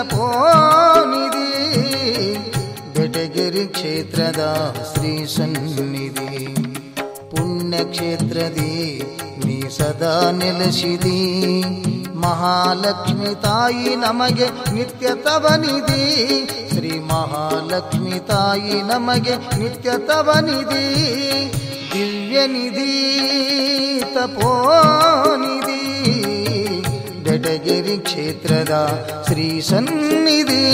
ತಪೋನಿಧಿ ಬೆಟಗೆರೆ ಕ್ಷೇತ್ರದ ಶ್ರೀ ಸನ್ನಿಧಿ ಪುಣ್ಯಕ್ಷೇತ್ರದಿ ನೀ ಸದಾ ನೆಲೆಸಿದಿ ಮಹಾಲಕ್ಷ್ಮಿ ತಾಯಿ ನಮಗೆ ನಿತ್ಯ ತವನಿಧಿ ಶ್ರೀ ಮಹಾಲಕ್ಷ್ಮಿ ತಾಯಿ ನಮಗೆ ನಿತ್ಯ ತವನಿಧಿ ದಿವ್ಯ ನಿಧಿ ತಪೋನಿಧಿ ಬೆಟಗೆರೆ ಕ್ಷೇತ್ರದ ಶ್ರೀ ಸನ್ನಿಧಿ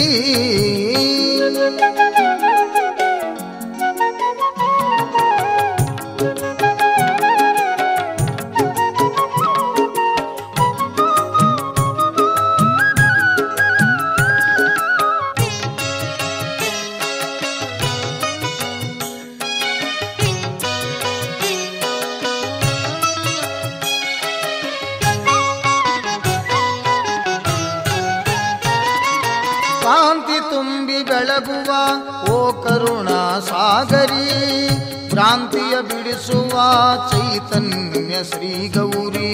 ಕಾಂತಿ ತುಂಬಿ ಬೆಳಗುವ ಓ ಕರುಣಾ ಸಾಗರಿ ಭ್ರಾಂತಿಯ ಬಿಡಿಸುವ ಚೈತನ್ಯ ಶ್ರೀ ಗೌರಿ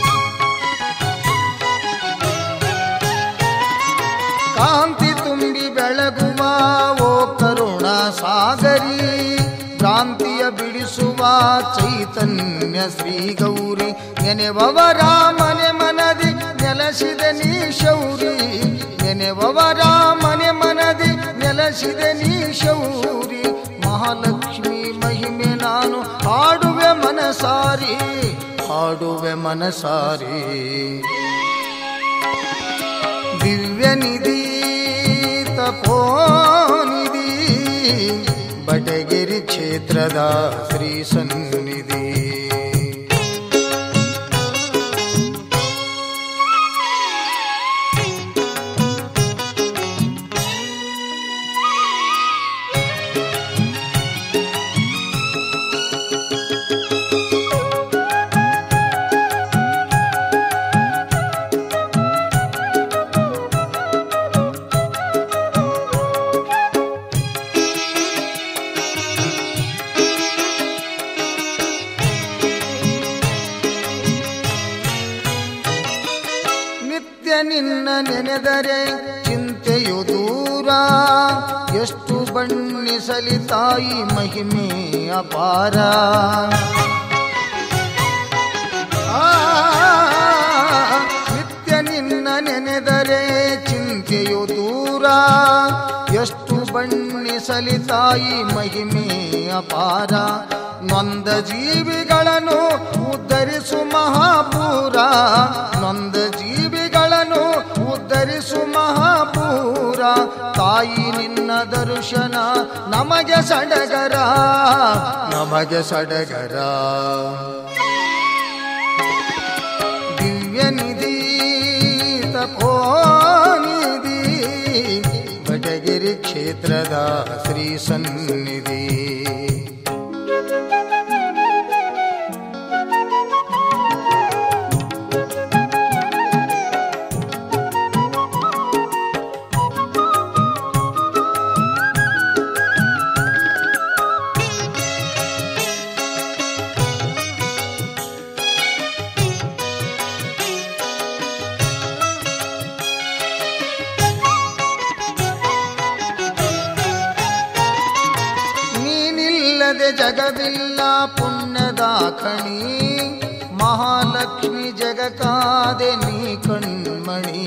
ಕಾಂತಿ ತುಂಬಿ ಬೆಳಗುವ ಓ ಕರುಣಾ ಸಾಗರಿ ಭ್ರಾಂತಿಯ ಬಿಡಿಸುವ ಚೈತನ್ಯ ಶ್ರೀ ಗೌರಿ ನೆನೆವವರ ಮನೆ ಮನದಿ ನೆಲೆಸಿದ ನೀ ಶೌರಿ ನೆನೆವವರ ಮನೆ ಮನದಿ ನೆಲೆಸಿದ ನೀ ಶೌರಿ ಮಹಾಲಕ್ಷ್ಮಿ ಮಹಿಮೆ ನಾನು ಹಾಡುವೆ ಮನಸಾರಿ ಹಾಡುವೆ ಮನಸಾರಿ ದಿವ್ಯ ನಿಧಿ ತಪೋನಿಧಿ ಬಟಗಿರಿ ಕ್ಷೇತ್ರದ ಶ್ರೀ ಸನ್ನಿಧಿ ನಿತ್ಯ ನಿನ್ನ ನೆನೆದರೆ ಚಿಂತೆಯು ದೂರ ಎಷ್ಟು ಬಣ್ಣಿಸಲಿ ತಾಯಿ ಮಹಿಮೆ ಅಪಾರ ಆ, ನಿತ್ಯ ನಿನ್ನ ನೆನೆದರೆ ಚಿಂತೆಯು ದೂರ ಎಷ್ಟು ಬಣ್ಣಿಸಲಿ ತಾಯಿ ಮಹಿಮೆ ಅಪಾರ ನೊಂದ ಜೀವಿಗಳನ್ನು ಉದ್ಧರಿಸು ಮಹಾಪೂರ ನೊಂದ ಜೀವಿಗಳನ್ನು ಉದ್ಧರಿಸು ಮಹಾಪೂರ ತಾಯಿ ನಿನ್ನ ದರ್ಶನ ನಮಗೆ ಸಡಗರ ನಮಗೆ ಸಡಗರ ದಿವ್ಯ ನಿಧಿ ತಪೋನಿಧಿ ಬಟಗಿರಿ ಕ್ಷೇತ್ರದ ಶ್ರೀ ಸನ್ನಿಧಿ ನೀನಿಲ್ಲದೆ ಜಗವಿಲ್ಲ ಪುಣ್ಯದ ಖಣಿ ಮಹಾಲಕ್ಷ್ಮಿ ಜಗಕಾದೆ ನೀ ಕಣ್ಮಣಿ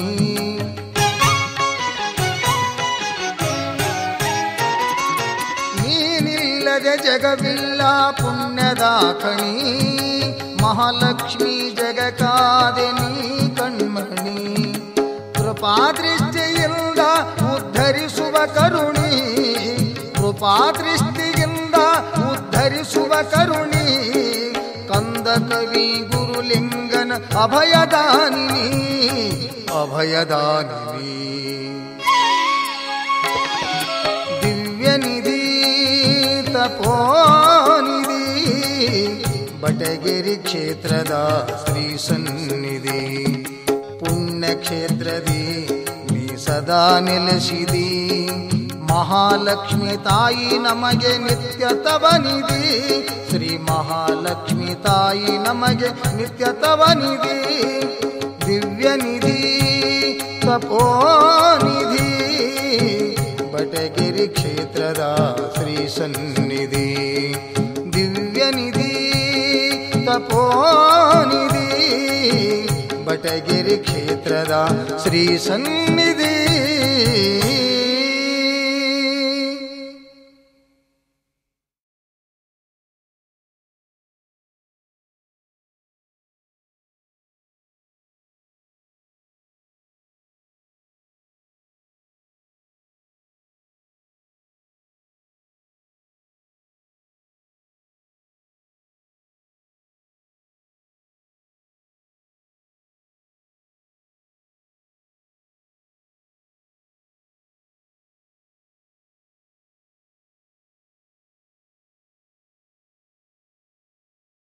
ನೀನಿಲ್ಲದೆ ಜಗವಿಲ್ಲ ಪುಣ್ಯದ ಖಣಿ ಮಹಾಲಕ್ಷ್ಮಿ ಜಗಕಾದೆ ನೀ ಕಣ್ಮಣಿ ಕೃಪಾದೃಷ್ಟಿಯಿಂದ ಉದ್ಧರಿಸುವ ಕರುಣಿ ಕೃಪಾದೃಷ್ಟಿಯಿಂದ ಉದ್ಧರಿಸುವ ಕರುಣಿ ಕಂದ ಕವಿ ಗುರುಲಿಂಗನ ಅಭಯದಾನಿನಿ ಅಭಯದಾನಿನಿ ದಿವ್ಯ ನಿಧಿ ತಪೋನಿಧಿ ಬಟಗಿರಿ ಕ್ಷೇತ್ರದ ಶ್ರೀ ಸನ್ನಿಧಿ ಪುಣ್ಯಕ್ಷೇತ್ರದಿ ನೀ ಸದಾ ನೆಲೆಸಿದಿ ಮಹಾಲಕ್ಷ್ಮಿ ತಾಯಿ ನಮಗೆ ನಿತ್ಯ ತವನಿಧಿ ಶ್ರೀ ಮಹಾಲಕ್ಷ್ಮಿ ತಾಯಿ ನಮಗೆ ನಿತ್ಯ ತವನಿಧಿ ದಿವ್ಯ ನಿಧಿ ತಪೋನಿಧಿ ಬಟಗಿರಿ ಕ್ಷೇತ್ರದ ಶ್ರೀ ಸನ್ನಿಧಿ ದಿವ್ಯನಿಧಿ ತಪೋನಿಧಿ ಬಟಗಿರಿ ಕ್ಷೇತ್ರದ ಶ್ರೀ ಸನ್ನಿಧಿ